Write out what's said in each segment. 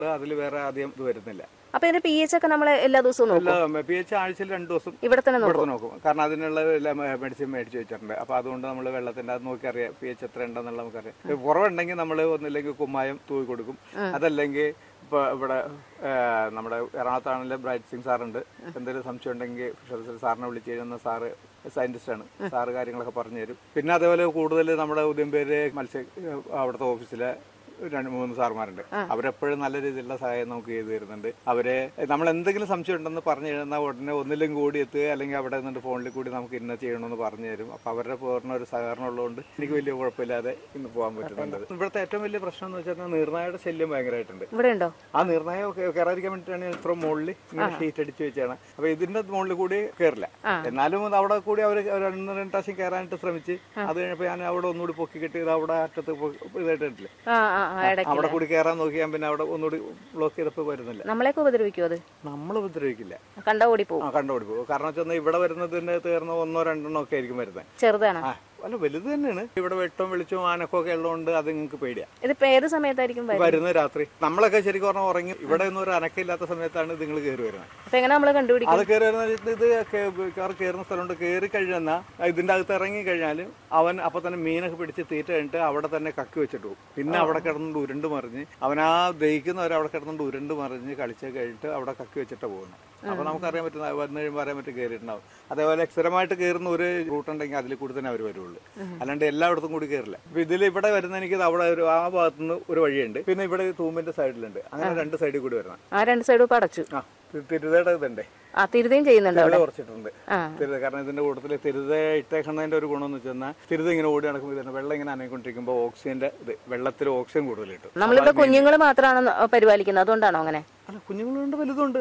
അതിൽ വേറെ അധികം ഇത് വരുന്നില്ല അപ്പൊ ഇതിന്റെ പി എച്ച് ഒക്കെ നമ്മൾ എല്ലാ ദിവസവും നോക്കും എല്ലാ പി എച്ച് ആഴ്ചയിൽ രണ്ട് ദിവസം ഇവിടെ തന്നെ നോക്കും ഇവിടെ നോക്കും കാരണം അതിനുള്ള എല്ലാ മെഡിസിൻ മേടിച്ച് വെച്ചിട്ടുണ്ട് അപ്പൊ അതുകൊണ്ട് നമ്മൾ വെള്ളത്തിന്റെ അത് നോക്കി അറിയാം പി എച്ച് എത്ര ഉണ്ടെന്നുള്ള നമുക്കറിയാം ഇപ്പൊ കുറവുണ്ടെങ്കിൽ നമ്മൾ ഒന്നില്ലെങ്കിൽ കുമ്മായം തൂവി കൊടുക്കും അതല്ലെങ്കിൽ ഇപ്പൊ ഇവിടെ ആ, നമ്മുടെ എറണാകുളത്താണെങ്കിലും ബ്രൈറ്റ് സിംഗ് സാറുണ്ട് എന്തെങ്കിലും സംശയം ഉണ്ടെങ്കിൽ ഫിഷറീസിൽ സാറിനെ വിളിച്ച് കഴിയുന്ന സാറ് സയന്റിസ്റ്റ് ആണ് സാറ് കാര്യങ്ങളൊക്കെ പറഞ്ഞു തരും പിന്നെ അതേപോലെ കൂടുതൽ നമ്മുടെ ഉദയംപേര് മത്സ്യ അവിടുത്തെ ഓഫീസിലെ രണ്ട് മൂന്ന് സാർമാരുണ്ട് അവരെപ്പോഴും നല്ല രീതിയിലുള്ള സഹായം നമുക്ക് ചെയ്തു തരുന്നുണ്ട് അവരെ നമ്മൾ എന്തെങ്കിലും സംശയം ഉണ്ടെന്ന് പറഞ്ഞു കഴിഞ്ഞാൽ ഉടനെ ഒന്നിലും കൂടി എത്തുക അല്ലെങ്കിൽ അവിടെ നിന്നിട്ട് ഫോണിൽ കൂടി നമുക്ക് ഇന്ന ചെയ്യണമെന്ന് പറഞ്ഞു തരും അപ്പൊ അവരുടെ പൂർണ്ണ ഒരു സഹകരണം ഉള്ളതുകൊണ്ട് എനിക്ക് വലിയ കുഴപ്പമില്ലാതെ ഇന്ന് പോകാൻ പറ്റുന്നുണ്ട് ഇവിടുത്തെ ഏറ്റവും വലിയ പ്രശ്നം എന്ന് വെച്ചാൽ നീർനായയുടെ ശല്യം ഭയങ്കരമായിട്ടുണ്ട് ഇവിടെ ഉണ്ടോ ആ നിർണയം കയറാതിരിക്കാൻ വേണ്ടിയിട്ടാണ് ഞാൻ ഇത്ര മുകളിൽ ഇങ്ങനെ ഷീറ്റ് അടിച്ച് വെച്ചാണ് അപ്പൊ ഇതിന്റെ മുകളിൽ കൂടി കയറില്ല എന്നാലും അത് അവിടെ കൂടി അവർ രണ്ട് രണ്ട് പ്രാവശ്യം കയറാനായിട്ട് ശ്രമിച്ച് അത് കഴിഞ്ഞപ്പോ ഞാൻ അവിടെ ഒന്നുകൂടി പൊക്കി കെട്ടി ഇത് അവിടെ അറ്റത്ത് പൊ- ഇതായിട്ടില്ലേ ആ ആ ആ ഇടയ്ക്ക് അവിടെ കൂടി കയറാൻ നോക്കിയാൽ പിന്നെ അവിടെ ഒന്നുകൂടി ബ്ലോക്ക് ചെയ്തപ്പോ വരുന്നില്ല നമ്മളെയൊക്കെ ഉപദ്രവിക്കുമോ അത് നമ്മൾ ഉപദ്രവിക്കില്ല കണ്ട ഓടിപ്പോവും ആ കണ്ടുപിടി പോകും കാരണം വെച്ചാൽ ഇവിടെ വരുന്നതിന്റെ തീർന്ന ഒന്നോ രണ്ടെണ്ണോ ഒക്കെ ആയിരിക്കും വരുന്നത് ചെറുതാണ് ആ അല്ല വലുത് തന്നെയാണ് ഇവിടെ വെട്ടവും വെളിച്ചവും ആനക്കൊക്കെ ഉള്ളതുകൊണ്ട് അത് നിങ്ങൾക്ക് പേടിയാ ഇതിപ്പോ ഏത് സമയത്തായിരിക്കും വരുന്നത് വരുന്ന രാത്രി നമ്മളൊക്കെ ശരിക്കും പറഞ്ഞാൽ ഉറങ്ങി ഇവിടെ ഒന്നും ഒരു അനക്കമില്ലാത്ത സമയത്താണ് നിങ്ങൾ കയറി വരുന്നത് അപ്പൊ എങ്ങനെ നമ്മൾ കണ്ടുപിടിക്കും അത് കയറി വരുന്ന ഇത് കാർ കയറുന്ന സ്ഥലമുണ്ട് കയറി കഴിഞ്ഞാൽ ഇതിന്റെ അകത്ത് ഇറങ്ങി കഴിഞ്ഞാൽ അവൻ അപ്പൊ തന്നെ മീനൊക്കെ പിടിച്ച് തീറ്റ കഴിഞ്ഞിട്ട് അവിടെ തന്നെ കക്കി വെച്ചിട്ട് പോകും പിന്നെ അവിടെ കിടന്നുകൊണ്ട് ഉരുണ്ട് മറിഞ്ഞ് അവൻ ആ ദഹിക്കുന്നവരെ അവിടെ കിടന്നുകൊണ്ട് ഉരുണ്ട് മറിഞ്ഞ് കളിച്ച് കഴിഞ്ഞിട്ട് അവിടെ കക്കി വെച്ചിട്ട് പോകുന്നത് അപ്പൊ നമുക്കറിയാൻ പറ്റുന്ന വന്നു കഴിയുമ്പോൾ അറിയാൻ പറ്റും കയറിയിട്ടുണ്ടാവും അതേപോലെ സ്ഥിരമായിട്ട് കയറുന്ന ഒരു റൂട്ട് ഉണ്ടെങ്കിൽ അതിൽ കൂടി തന്നെ അവർ വരുള്ളൂ അല്ലാണ്ട് എല്ലായിടത്തും കൂടി കയറില്ല അപ്പൊ ഇതിൽ ഇവിടെ വരുന്ന എനിക്ക് ഇത് അവിടെ ഒരു ആ ഭാഗത്തുനിന്ന് ഒരു വഴിയുണ്ട് പിന്നെ ഇവിടെ ഈ തൂമ്പിന്റെ സൈഡിലുണ്ട് അങ്ങനെ രണ്ട് സൈഡിൽ കൂടി വരണം ആ രണ്ട് സൈഡും ഇപ്പൊ അടച്ചു ആ തി- തിരുതയുടെ ഇതുണ്ടേ ആ തിരുതയും ചെയ്യുന്നുണ്ട് തിരുത അവിടെ കുറച്ചിട്ടുണ്ട് ആ തിരുത കാരണം ഇതിന്റെ കൂട്ടത്തിൽ തിരുത ഇട്ടേക്കുന്നതിന്റെ ഒരു ഗുണം എന്ന് വെച്ചാൽ തിരുത ഇങ്ങനെ ഓടി നടക്കുമ്പോൾ ഇതിന് വെള്ളം ഇങ്ങനെ അനങ്ങിക്കൊണ്ടിരിക്കുമ്പോൾ ഓക്സിജന്റെ ഇത് വെള്ളത്തിൽ ഓക്സിജൻ കൂടുതൽ കിട്ടും നമ്മളിവിടെ കുഞ്ഞുങ്ങൾ മാത്രമാണ് പരിപാലിക്കുന്നത് അതുകൊണ്ടാണോ അങ്ങനെ അല്ല കുഞ്ഞുങ്ങളുണ്ട് വലുതുണ്ട്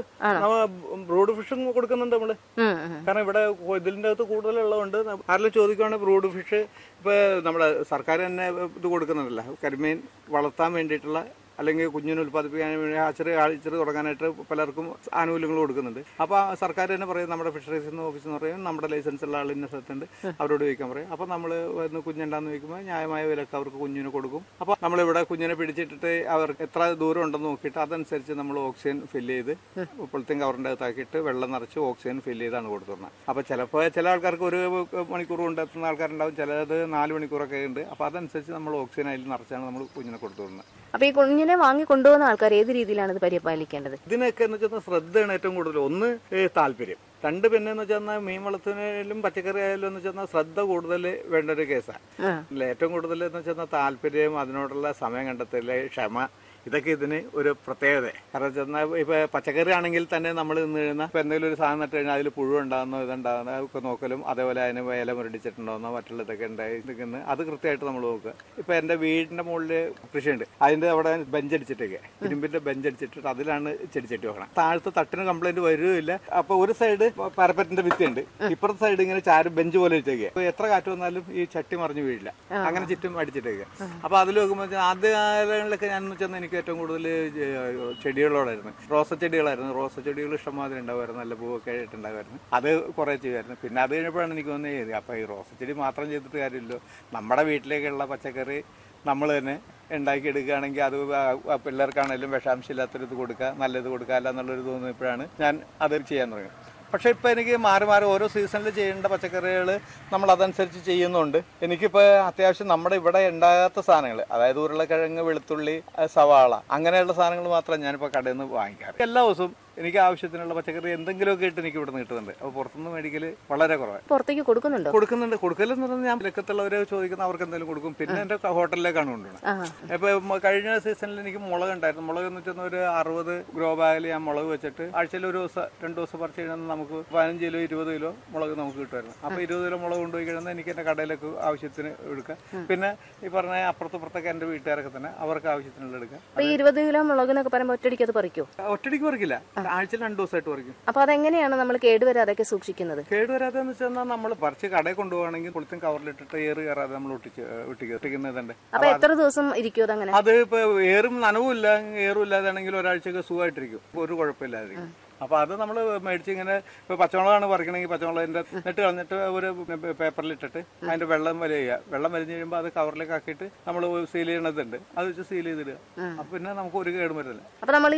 ബ്രോഡ് ഫിഷും കൊടുക്കുന്നുണ്ട് നമ്മള് ഉം, ഉം. കാരണം ഇവിടെ ഇതിന്റെ അകത്ത് കൂടുതലുള്ളതുകൊണ്ട് ആരെങ്കിലും ചോദിക്കുവാണെങ്കിൽ ബ്രോഡ് ഫിഷ് ഇപ്പൊ നമ്മുടെ സർക്കാർ തന്നെ ഇത് കൊടുക്കുന്നുണ്ടല്ലോ കരിമീൻ വളർത്താൻ വേണ്ടിയിട്ടുള്ള അല്ലെങ്കിൽ കുഞ്ഞിനെ ഉൽപ്പാദിപ്പിക്കാൻ വേണ്ടി ആച്ചറി ആഴ്ചറി തുടങ്ങാനായിട്ട് പലർക്കും ആനുകൂല്യങ്ങൾ കൊടുക്കുന്നുണ്ട് അപ്പോൾ സർക്കാർ തന്നെ പറയും നമ്മുടെ ഫിഷറീസ് ഓഫീസ് എന്ന് പറയും നമ്മുടെ ലൈസൻസ് ഉള്ള ആളിന്റെ സ്ഥലത്തുണ്ട് അവരോട് ചോദിക്കാൻ പറയും അപ്പോൾ നമ്മൾ വന്ന് കുഞ്ഞുണ്ടാന്ന് ചോദിക്കുമ്പോൾ ന്യായമായ വിലക്ക് അവർക്ക് കുഞ്ഞിന് കൊടുക്കും അപ്പോൾ നമ്മളിവിടെ കുഞ്ഞിനെ പിടിച്ചിട്ടിട്ട് അവർക്ക് എത്ര ദൂരം ഉണ്ടെന്ന് നോക്കിയിട്ട് അതനുസരിച്ച് നമ്മൾ ഓക്സിജൻ ഫില്ല് ചെയ്ത് പൊളിത്തീൻ കവറിൻ്റെ അകത്താക്കിയിട്ട് വെള്ളം നിറച്ച് ഓക്സിജൻ ഫില്ല് ചെയ്താണ് കൊടുത്തുന്നത് അപ്പോൾ ചിലപ്പോൾ ചില ആൾക്കാർക്ക് ഒരു മണിക്കൂർ കൊണ്ട് എത്തുന്ന ആൾക്കാരുണ്ടാവും ചിലത് നാല് മണിക്കൂറൊക്കെ ഉണ്ട് അപ്പോൾ അതനുസരിച്ച് നമ്മൾ ഓക്സിജൻ അതിൽ നിറച്ചാണ് നമ്മൾ കുഞ്ഞിനെ കൊടുത്തു വിടുന്നത് അപ്പൊ ഈ കുഞ്ഞിനെ വാങ്ങി കൊണ്ടുപോകുന്ന ആൾക്കാർ ഏത് രീതിയിലാണ് ഇത് പരിപാലിക്കേണ്ടത് ഇതിനൊക്കെ എന്ന് വെച്ചാൽ ശ്രദ്ധയാണ് ഏറ്റവും കൂടുതൽ ഒന്ന് ഏ, താല്പര്യം രണ്ട് പിന്നെ എന്ന് വെച്ചാൽ മീൻ വളർത്തുന്നതിലും പച്ചക്കറി ആയാലും എന്ന് വെച്ചാൽ ശ്രദ്ധ കൂടുതൽ വേണ്ട ഒരു കേസാണ് ആ അല്ല, ഏറ്റവും കൂടുതൽ എന്ന് വെച്ചാൽ താല്പര്യം അതിനോടുള്ള സമയം കണ്ടെത്തല് ക്ഷമ ഇതൊക്കെ ഇതിന് ഒരു പ്രത്യേകത കാരണം ചെന്നാൽ ഇപ്പൊ പച്ചക്കറി ആണെങ്കിൽ തന്നെ നമ്മൾ നിന്ന് കഴിഞ്ഞാൽ ഇപ്പൊ എന്തെങ്കിലും ഒരു സാധനം നട്ട് കഴിഞ്ഞാൽ അതിൽ പുഴു ഉണ്ടാകുന്നോ ഇതുണ്ടാകുന്നോ ഒക്കെ നോക്കലും അതേപോലെ അതിന് ഇല മുരടിച്ചിട്ടുണ്ടോന്നോ മറ്റുള്ള ഇതൊക്കെ ഉണ്ടായി നിൽക്കുന്നത് അത് കൃത്യമായിട്ട് നമ്മൾ നോക്കുക ഇപ്പൊ എന്റെ വീടിന്റെ മുകളിൽ കൃഷിയുണ്ട് അതിന്റെ അവിടെ ബെഞ്ച് അടിച്ചിട്ടൊക്കെ ഇരുമ്പിന്റെ ബെഞ്ച് അടിച്ചിട്ട് അതിലാണ് ചെടിച്ചട്ടി വെക്കണം താഴത്തെ തട്ടിന് കംപ്ലൈന്റ് വരുമില്ല അപ്പൊ ഒരു സൈഡ് പരപ്പറ്റിന്റെ ഭിത്തിയുണ്ട് ഇപ്പുറത്തെ സൈഡ് ഇങ്ങനെ ചാര് ബെഞ്ച് പോലെ വെച്ചേക്കുക അപ്പൊ എത്ര കാറ്റ് വന്നാലും ഈ ചട്ടി മറിഞ്ഞു വീഴില്ല അങ്ങനെ ചുറ്റും അടിച്ചിട്ടേക്കുക അപ്പൊ അതിൽ നോക്കുമ്പോൾ ആദ്യ കാലങ്ങളിലൊക്കെ ഞാൻ ചെന്ന് എനിക്ക് ഏറ്റവും കൂടുതൽ ചെടികളോടായിരുന്നു റോസ ചെടികളായിരുന്നു റോസ ചെടികൾ ഇഷ്ടംമാതിരി ഉണ്ടാവുമായിരുന്നു നല്ല പൂവൊക്കെ ആയിട്ടുണ്ടാകുമായിരുന്നു അത് കുറെ ചെയ്യുമായിരുന്നു പിന്നെ അത് കഴിഞ്ഞപ്പോഴാണ് എനിക്ക് തോന്നിയത് അപ്പൊ ഈ റോസ ചെടി മാത്രം ചെയ്തിട്ട് കാര്യമില്ലല്ലോ നമ്മുടെ വീട്ടിലേക്കുള്ള പച്ചക്കറി നമ്മൾ തന്നെ ഉണ്ടാക്കിയെടുക്കുകയാണെങ്കിൽ അത് ആ- ആ പിള്ളേർക്കാണെങ്കിലും വിഷാംശമില്ലാത്തൊരു ഇത് കൊടുക്കുക നല്ലത് കൊടുക്കുക അല്ല എന്നുള്ളൊരു തോന്നിയപ്പോഴാണ് ഞാൻ അത് ചെയ്യാൻ തുടങ്ങിയത് പക്ഷെ ഇപ്പൊ എനിക്ക് മാറി മാറി ഓരോ സീസണിൽ ചെയ്യേണ്ട പച്ചക്കറികൾ നമ്മൾ അതനുസരിച്ച് ചെയ്യുന്നുണ്ട് എനിക്കിപ്പോ അത്യാവശ്യം നമ്മുടെ ഇവിടെ ഉണ്ടാകാത്ത സാധനങ്ങൾ അതായത് ഉരുളക്കിഴങ്ങ് വെളുത്തുള്ളി ആ, സവാള അങ്ങനെയുള്ള സാധനങ്ങൾ മാത്രം ഞാനിപ്പോ കടയിൽ നിന്ന് വാങ്ങിക്കാറ് എല്ലാ ദിവസവും എനിക്ക് ആവശ്യത്തിനുള്ള പച്ചക്കറി എന്തെങ്കിലുമൊക്കെ ഇട്ട് എനിക്ക് ഇവിടെ നിന്ന് കിട്ടുന്നുണ്ട് അപ്പോൾ പുറത്തുനിന്ന് മേടിക്കൽ വളരെ കുറവാണ് പുറത്തേക്ക് കൊടുക്കുന്നുണ്ടോ കൊടുക്കുന്നുണ്ട് കൊടുക്കലെന്ന് പറഞ്ഞാൽ ഞാൻ ലക്കത്തുള്ളവരെ ചോദിക്കുന്ന അവർക്ക് എന്തെങ്കിലും കൊടുക്കും പിന്നെ എന്റെ ഹോട്ടലിലേക്കാണ് കൊണ്ടുപോകുന്നത് ആ ഇപ്പൊ മ- കഴിഞ്ഞ സീസണിൽ എനിക്ക് മുളക് ഉണ്ടായിരുന്നു മുളക് എന്ന് വെച്ചാൽ ഒരു അറുപത് ഗ്രോ ബാഗിൽ ഞാൻ മുളക് വെച്ചിട്ട് ആഴ്ചയിൽ ഒരു ദിവസം രണ്ട് ദിവസം പറിച്ച് കഴിഞ്ഞാൽ നമുക്ക് പതിനഞ്ച് കിലോ ഇരുപത് കിലോ മുളക് നമുക്ക് കിട്ടുമായിരുന്നു അപ്പൊ ഇരുപത് കിലോ മുളക് കൊണ്ടുപോയി കഴിഞ്ഞാൽ എനിക്ക് എന്റെ കടയിലേക്ക് ആവശ്യത്തിന് എടുക്കാം പിന്നെ ഈ പറഞ്ഞ അപ്പുറത്തപ്പുറത്തൊക്കെ എന്റെ വീട്ടുകാരൊക്കെ തന്നെ അവർക്ക് ആവശ്യത്തിനുള്ള എടുക്കാം അപ്പൊ ഈ ഇരുപത് കിലോ മുളകിനൊക്കെ പറയുമ്പോൾ ഒറ്റടിക്ക് അത് പറിക്കോ ഒറ്റടിക്ക് പറിക്കില്ല ആഴ്ചയിൽ രണ്ട് ദിവസമായിട്ട് പറിക്കും അപ്പൊ അതെങ്ങനെയാണ് നമ്മൾ കേടുവരാതൊക്കെ സൂക്ഷിക്കുന്നത് കേടുവരാതെന്ന് വെച്ചാൽ നമ്മൾ പറിച്ച് കടയിൽ കൊണ്ടുപോകണമെങ്കിൽ പൊളിച്ചും കവറിലിട്ടിട്ട് ഏറ് കയറാതെ നമ്മൾ ഒട്ടിച്ച് ഒട്ടിക്കുക ഒട്ടിക്കുന്നതുണ്ട് അപ്പൊ എത്ര ദിവസം ഇരിക്കും അതങ്ങനെ അത് ഇപ്പൊ ഏറും നനവും ഇല്ല ഏറും ഇല്ലാതാണെങ്കിൽ ഒരാഴ്ചക്ക് സുഖമായിട്ടിരിക്കും ഒരു കുഴപ്പമില്ലാതിരിക്കും അപ്പൊ അത് നമ്മൾ മേടിച്ച് ഇങ്ങനെ ഇപ്പൊ പച്ചമുളകാണ് പറിക്കണമെങ്കിൽ പച്ചമുളകിന്റെ നെട്ട് കളഞ്ഞിട്ട് ഒരു പേപ്പറിൽ ഇട്ടിട്ട് അതിന്റെ വെള്ളം വലിയ വെള്ളം വലിഞ്ഞ് കഴിയുമ്പോൾ അത് കവറിലേക്ക് ആക്കിയിട്ട് നമ്മൾ സീൽ ചെയ്യണതുണ്ട് അത് വെച്ച് സീൽ ചെയ്തിടുക അപ്പൊ പിന്നെ നമുക്ക് ഒരു കേടും വരുന്നില്ല അപ്പൊ നമ്മൾ